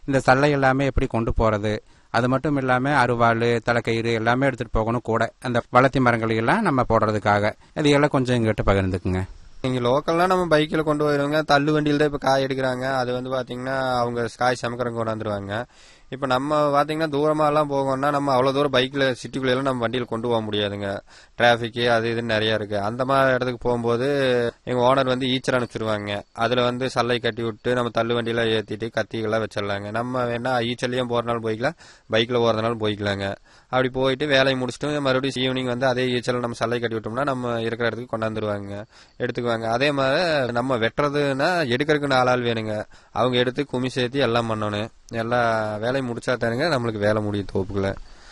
இந்த சல்லை எல்லாமே எப்படி கொண்டு போறது அது மட்டும் இல்லாம அருவாள் தலைக்கயிறு எல்லாமே எடுத்துட்டு போகணும் கூட அந்த வளர்த்தி மரங்களை எல்லாம் நம்ம போடுறதுக்காக இதையெல்லாம் கொஞ்சம் எங்கிட்ட பகிர்ந்துக்குங்க இங்க லோக்கல்லாம் நம்ம பைக்கில் கொண்டு போயிருவாங்க தள்ளு வண்டியில் தான் இப்போ காய் எடுக்கிறாங்க அது வந்து பாத்தீங்கன்னா அவங்க காய் சமைக்கிறவங்க கொண்டாந்துருவாங்க இப்போ நம்ம பாத்தீங்கன்னா தூரமாலாம் போகணும்னா நம்ம அவ்வளோ தூரம் பைக்கில் சிட்டிக்குள்ள எல்லாம் நம்ம வண்டியில் கொண்டு போக முடியாதுங்க டிராஃபிக்கு அது இதுன்னு நிறைய இருக்கு அந்த மாதிரி இடத்துக்கு போகும்போது எங்க ஓனர் வந்து ஈச்சர் அனுப்பிச்சிருவாங்க அதுல வந்து சல்லை கட்டி விட்டு நம்ம தள்ளு வண்டியில ஏத்திட்டு கத்திகள்லாம் வச்சிடலாங்க நம்ம வேணா ஈச்சல்லையும் போறனாலும் போய்க்கலாம் பைக்ல போறதுனாலும் போய்க்கலாங்க அப்படி போயிட்டு வேலையை முடிச்சுட்டு மறுபடியும் ஈவினிங் வந்து அதே ஈச்சல் நம்ம சல்லை கட்டி விட்டோம்னா நம்ம இருக்கிற இடத்துக்கு கொண்டாந்துருவாங்க எடுத்துக்குவாங்க அதே மாதிரி நம்ம வெட்டுறதுன்னா எடுக்கிறதுக்கு நாலு ஆள் வேணுங்க அவங்க எடுத்து குமி சேர்த்து எல்லாம் பண்ணணும் எல்லா வேலையும் முடிச்சா தானுங்க நம்மளுக்கு வேலை முடியும் தோப்புக்குள்ள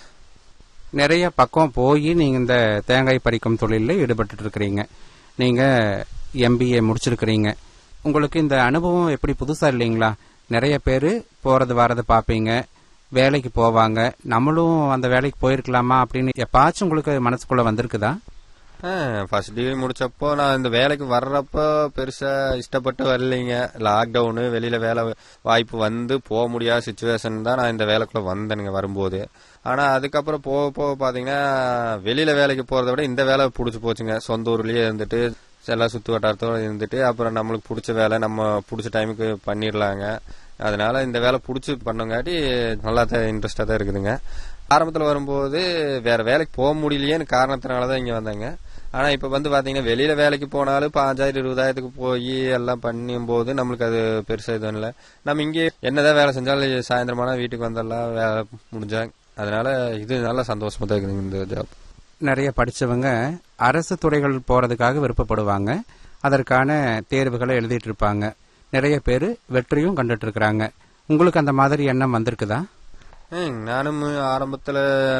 நிறைய பக்கம் போய் நீங்க இந்த தேங்காய் பறிக்கும் தொழிலில் ஈடுபட்டு இருக்கிறீங்க நீங்க எம்பிஏ முடிச்சிருக்கிறீங்க உங்களுக்கு இந்த அனுபவம் எப்படி புதுசா இல்லைங்களா நிறைய பேர் போறது வரது பார்ப்பீங்க வேலைக்கு போவாங்க நம்மளும் அந்த வேலைக்கு போயிருக்கலாமா அப்படின்னு எப்பாச்சும் உங்களுக்கு மனசுக்குள்ள வந்திருக்குதா ஃபர்ஸ்ட் டிகிரி முடிச்சப்போ நான் இந்த வேலைக்கு வர்றப்போ பெருசா இஷ்டப்பட்டு வரலைங்க லாக்டவுனு வெளியில வேலை வாய்ப்பு வந்து போக முடியாத சுச்சுவேஷன் தான் நான் இந்த வேலைக்குள்ள வந்தேனுங்க வரும்போது ஆனா அதுக்கப்புறம் போக போக பாத்தீங்கன்னா வெளியில வேலைக்கு போறதை விட இந்த வேலை பிடிச்சி போச்சுங்க சொந்த ஊர்லயே இருந்துட்டு எல்லாம் சுத்து வட்டாரத்தோட இருந்துட்டு அப்புறம் நம்மளுக்கு பிடிச்ச வேலை நம்ம பிடிச்ச டைமுக்கு பண்ணிடலாங்க அதனால இந்த வேலை பிடிச்சி பண்ணங்காட்டி நல்லா தான் இன்ட்ரெஸ்டா தான் இருக்குதுங்க ஆரம்பத்தில் வரும்போது வேற வேலைக்கு போக முடியலையேன்னு காரணத்தினால தான் இங்க வந்தாங்க ஆனா இப்ப வந்து பாத்தீங்கன்னா வெளியில வேலைக்கு போனாலும் பாஞ்சாயிரம் இருபதாயிரத்துக்கு போய் எல்லாம் பண்ணும் போது நம்மளுக்கு அது பெருசா எதுவும் இல்லை நம்ம இங்கே என்னதான் வேலை செஞ்சாலும் சாயந்தரமானா வீட்டுக்கு வந்துடலாம் வேலை முடிஞ்சாங்க அதனால இது நல்லா சந்தோஷமா தான் இருக்குதுங்க இந்த ஜாப் நிறைய படிச்சவங்க அரசு துறைகள் போறதுக்காக விருப்பப்படுவாங்க அதற்கான தேர்வுகளை எழுதிட்டு இருப்பாங்க நிறைய பேர் வெற்றியும் கண்டுட்டு இருக்கிறாங்க உங்களுக்கு அந்த மாதிரி எண்ணம் வந்திருக்குதா ம், நானும் ஆரம்பத்தில்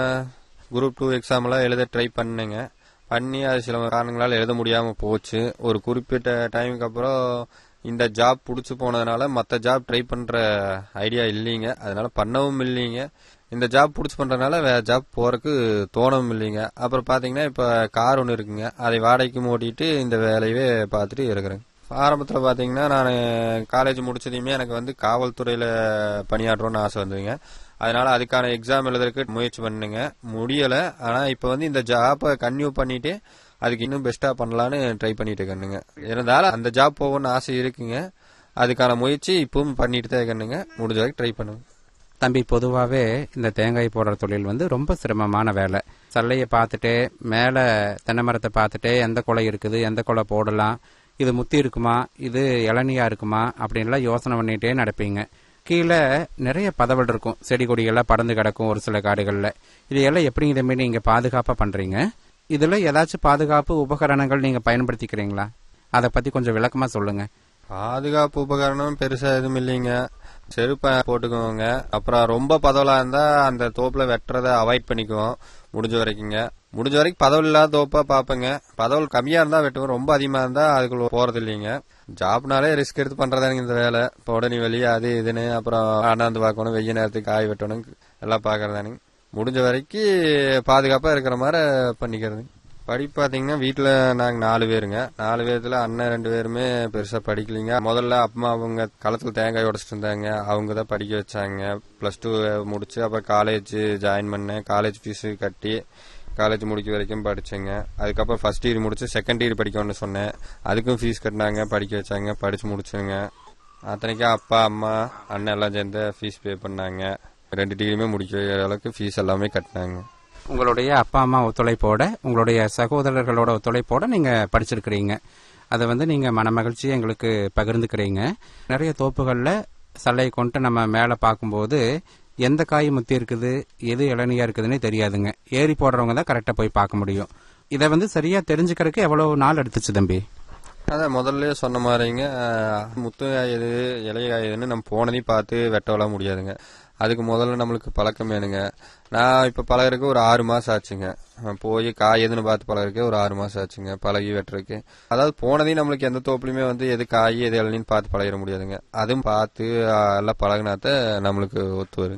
குரூப் டூ எக்ஸாம்லாம் எழுத ட்ரை பண்ணேங்க பண்ணி அது சில காரணங்களால் எழுத முடியாமல் போச்சு ஒரு குறிப்பிட்ட டைமுக்கு அப்புறம் இந்த ஜாப் பிடிச்சி போனதுனால மற்ற ஜாப் ட்ரை பண்ணுற ஐடியா இல்லைங்க அதனால பண்ணவும் இல்லைங்க இந்த ஜாப் பிடிச்சி பண்ணுறதுனால வேற ஜாப் போறதுக்கு தோணவும் இல்லைங்க அப்புறம் பார்த்தீங்கன்னா இப்போ கார் ஒன்று இருக்குங்க அதை வாடகைக்கு ஓட்டிட்டு இந்த வேலையவே பார்த்துட்டு இருக்கிறேங்க ஆரம்பத்தில் பார்த்தீங்கன்னா நான் காலேஜ் முடிச்சதையுமே எனக்கு வந்து காவல்துறையில் பணியாற்றணும்னு ஆசை வந்ததுங்க அதனால அதுக்கான எக்ஸாம் எழுதுறதுக்கு முயற்சி பண்ணுங்க முடியல ஆனா இப்ப வந்து இந்த ஜாப்பை கன்டினியூ பண்ணிட்டு அதுக்கு இன்னும் பெஸ்டா பண்ணலான்னு ட்ரை பண்ணிட்டு இருக்கேனுங்க இருந்தாலும் அந்த ஜாப் போகணும்னு ஆசை இருக்குங்க அதுக்கான முயற்சி இப்பவும் பண்ணிட்டு தான் இருக்கேனுங்க முடிஞ்ச வரைக்கும் ட்ரை பண்ணுங்க தம்பி பொதுவாகவே இந்த தேங்காய் போடுற தொழில் வந்து ரொம்ப சிரமமான வேலை சல்லையை பார்த்துட்டே மேலே தென்னை மரத்தை பார்த்துட்டே எந்த குலை இருக்குது எந்த குலை போடலாம் இது முத்தி இருக்குமா இது இளநியா இருக்குமா அப்படின்லாம் யோசனை பண்ணிட்டே நடப்பீங்க கீழே நிறைய பதவல் இருக்கும் செடி கொடிகள்லாம் பறந்து கிடக்கும் ஒரு சில காடுகளில் இதையெல்லாம் எப்படி இதை மாரி நீங்கள் பாதுகாப்பாக பண்ணுறீங்க இதில் ஏதாச்சும் பாதுகாப்பு உபகரணங்கள் நீங்கள் பயன்படுத்திக்கிறீங்களா அதை பற்றி கொஞ்சம் விளக்கமாக சொல்லுங்கள் பாதுகாப்பு உபகரணம் பெருசா எதுவும் இல்லைங்க செருப்பை போட்டுக்குவோங்க அப்புறம் ரொம்ப பதவலா இருந்தா அந்த தோப்புல வெட்டுறத அவாய்ட் பண்ணிக்குவோம் முடிஞ்ச வரைக்குங்க முடிஞ்ச வரைக்கும் பதவல் இல்லாத தோப்பா பாப்பேங்க பதவல் கம்மியா இருந்தா வெட்டுவோம் ரொம்ப அதிகமா இருந்தா அதுக்குள்ள போறது இல்லைங்க ஜாப்னாலே ரிஸ்க் எடுத்து பண்றதானுங்க இந்த வேலை இப்போ உடனே வெளியே அது இதுன்னு அப்புறம் அண்ணாந்து பார்க்கணும் வெய்ய நேரத்துக்கு காய் வெட்டணும் எல்லாம் பாக்குறதானுங்க முடிஞ்ச வரைக்கும் பாதுகாப்பா இருக்கிற மாதிரி பண்ணிக்கிறது படிப்பு பாத்தீங்கன்னா வீட்டுல நாங்க நாலு பேருங்க நாலு பேர்த்துல அண்ணன் ரெண்டு பேருமே பெருசா படிக்கலைங்க முதல்ல அம்மா அவங்க களத்துல தேங்காய் உடைச்சிட்டு இருந்தாங்க அவங்க தான் படிக்க வச்சாங்க பிளஸ் டூ முடிச்சு அப்புறம் காலேஜ் ஜாயின் பண்ணேன் காலேஜ் ஃபீஸ் கட்டி காலேஜ் முடிக்க வரைக்கும் படிச்சேங்க அதுக்கப்புறம் ஃபர்ஸ்ட் இயர் முடிச்சு செகண்ட் இயர் படிக்கணும்னு சொன்னேன் அதுக்கும் ஃபீஸ் கட்டினாங்க படிக்க வச்சாங்க படிச்சு முடிச்சுங்க அத்தனைக்கும் அப்பா அம்மா அண்ணன் எல்லாம் சேர்ந்து ஃபீஸ் பே பண்ணாங்க ரெண்டு டிகிரியுமே முடிக்கிற அளவுக்கு ஃபீஸ் எல்லாமே கட்டினாங்க உங்களுடைய அப்பா அம்மா ஒத்துழைப்போட உங்களுடைய சகோதரர்களோட ஒத்துழைப்போட நீங்க படிச்சிருக்கிறீங்க அதை வந்து நீங்க மனமகிழ்ச்சி எங்களுக்கு பகிர்ந்துக்கிறீங்க நிறைய தோப்புகள்ல சல்லை கொண்டு நம்ம மேலே பார்க்கும்போது எந்த காய் முத்தி இருக்குது எது இளநியா இருக்குதுன்னே தெரியாதுங்க ஏறி போடுறவங்க தான் கரெக்டாக போய் பார்க்க முடியும் இதை வந்து சரியா தெரிஞ்சுக்கிறதுக்கு எவ்வளவு நாள் எடுத்துச்சு தம்பி அதான் முதல்ல சொன்ன மாதிரிங்க அஹ், முத்து காய் எது இலைய காய் எதுன்னு நம்ம போனதையும் பார்த்து வெட்டவலாம் முடியாதுங்க அதுக்கு முதல்ல நம்மளுக்கு பழக்கம் வேணுங்க நான் இப்ப பழகுறதுக்கு ஒரு ஆறு மாசம் ஆச்சுங்க அஹ், போய் காய் எதுன்னு பார்த்து பழகுறதுக்கு ஒரு ஆறு மாசம் ஆச்சுங்க பழகி வெட்டுறதுக்கு அதாவது போனதையும் நம்மளுக்கு எந்த தோப்புலையுமே வந்து எது காய் எது இளநின்னு பார்த்து பழகிட முடியாதுங்க அதுவும் பார்த்து அஹ், எல்லாம் பழகினாத்த நம்மளுக்கு ஒத்து வருங்க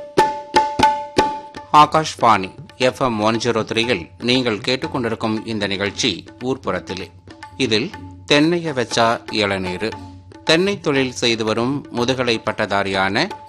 ஆகாஷ்வாணி எஃப்எம் ஒன் ஜீரோ த்ரீயில் நீங்கள் கேட்டுக்கொண்டிருக்கும் இந்த நிகழ்ச்சி ஊர்ப்புறத்திலே இதில் தென்னைய வச்சா இளநீர் தென்னை தொழில் செய்து வரும் முதுகலை பட்டதாரியான